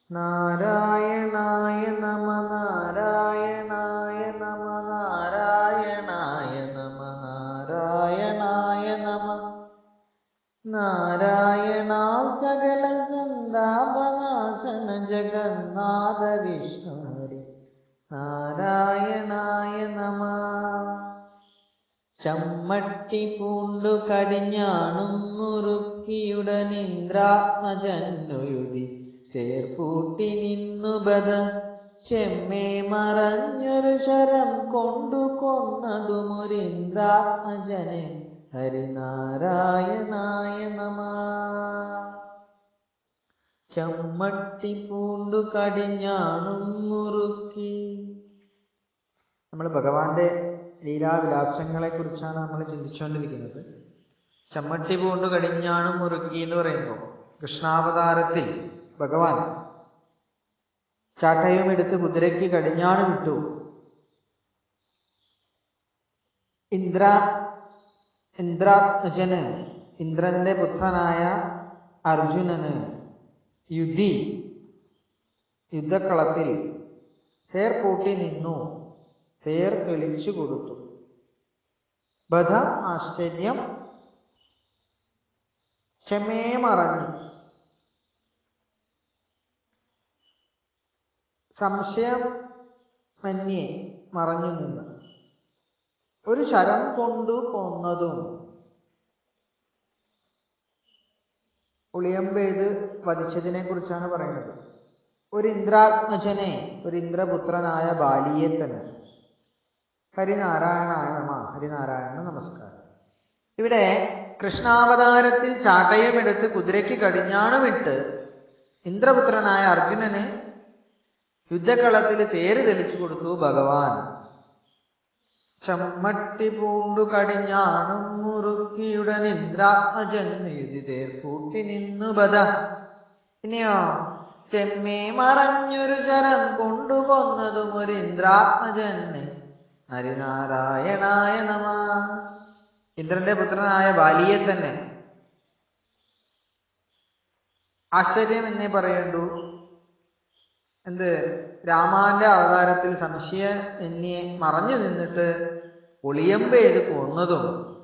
നാരായണായ നമ നാരായണായ നമ നാരായണായ നമ നാരായണായ നമ നാരായണ സകല സന്താപനാശന ജഗന്നാഥ വിഷ്ണുഹരി നാരായണായ നമ ചമ്മട്ടി പൂണ്ടു കടിഞ്ഞാണും മുറുക്കിയുടൻ ഇന്ദ്രാത്മജന്നുയുതി തേർപ്പൂട്ടി നിന്നു ബദ ചെമ്മേ മറഞ്ഞൊരു ശരം കൊണ്ടു കൊന്നതുമൊരിന്ദ്രാത്മജനെ ഹരിനാരായണായ നമ ചമ്മട്ടി പൂണ്ടു കടിഞ്ഞാണും മുറുക്കി നമ്മൾ ഭഗവാന്റെ ലീലാവിലാസങ്ങളെ കുറിച്ചാണ് നമ്മൾ ചിന്തിച്ചുകൊണ്ടിരിക്കുന്നത് ചമ്മട്ടി പൂണ്ടു കടിഞ്ഞാണും മുറുക്കി എന്ന് പറയുമ്പോൾ കൃഷ്ണാവതാരത്തിൽ ഭഗവാൻ ചാട്ടയും എടുത്ത് കുതിരയ്ക്ക് കടിഞ്ഞാണ് വിട്ടു ഇന്ദ്ര ഇന്ദ്രാത്മജന് ഇന്ദ്രന്റെ പുത്രനായ അർജുനന് യുദ്ധി യുദ്ധക്കളത്തിൽ തേർ പൂട്ടി നിന്നു തേർ തെളിച്ചു കൊടുത്തു ബധ ആശ്ചര്യം ക്ഷമേ മറഞ്ഞു സംശയം മന്യേ മറഞ്ഞു നിന്ന് ഒരു ശരം കൊണ്ടു കൊന്നതും ഉളിയമ്പെയ്ത് വധിച്ചതിനെ കുറിച്ചാണ് പറയുന്നത് ഒരു ഇന്ദ്രാത്മജനെ ഒരു ഇന്ദ്രപുത്രനായ ബാലിയെ തന്നെ ഹരിനാരായണായ നമ ഹരിനാരായണ നമസ്കാരം ഇവിടെ കൃഷ്ണാവതാരത്തിൽ ചാട്ടയും എടുത്ത് കുതിരയ്ക്ക് കടിഞ്ഞാണുമിട്ട് ഇന്ദ്രപുത്രനായ അർജുനന് യുദ്ധക്കളത്തിൽ തേര് തെളിച്ചു കൊടുത്തു ഭഗവാൻ ചമ്മട്ടി പൂണ്ടു കടിഞ്ഞാണും മുറുക്കിയുടൻ ഇന്ദ്രാത്മജൻ എഴുതി തേർ പൂട്ടി നിന്നു ബദ ഇനിയോ ചെമ്മേ മറഞ്ഞൊരു ശരം കൊണ്ടു കൊന്നതും ഒരു ഇന്ദ്രാത്മജനെ ഹരിനാരായണായ നമ ഇന്ദ്രന്റെ പുത്രനായ ബാലിയെ തന്നെ ആശ്ചര്യം എന്നേ പറയണ്ടു എന്ത് രാമാന്റെ അവതാരത്തിൽ സംശയ എന്നെ മറഞ്ഞു നിന്നിട്ട് ഒളിയമ്പ് ചെയ്ത് കൊന്നതും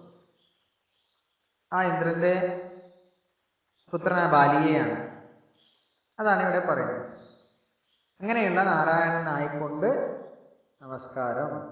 ആ ഇന്ദ്രന്റെ പുത്രനായ ബാലിയെയാണ് അതാണ് ഇവിടെ പറയുന്നത് അങ്ങനെയുള്ള നാരായണനായിക്കൊണ്ട് നമസ്കാരം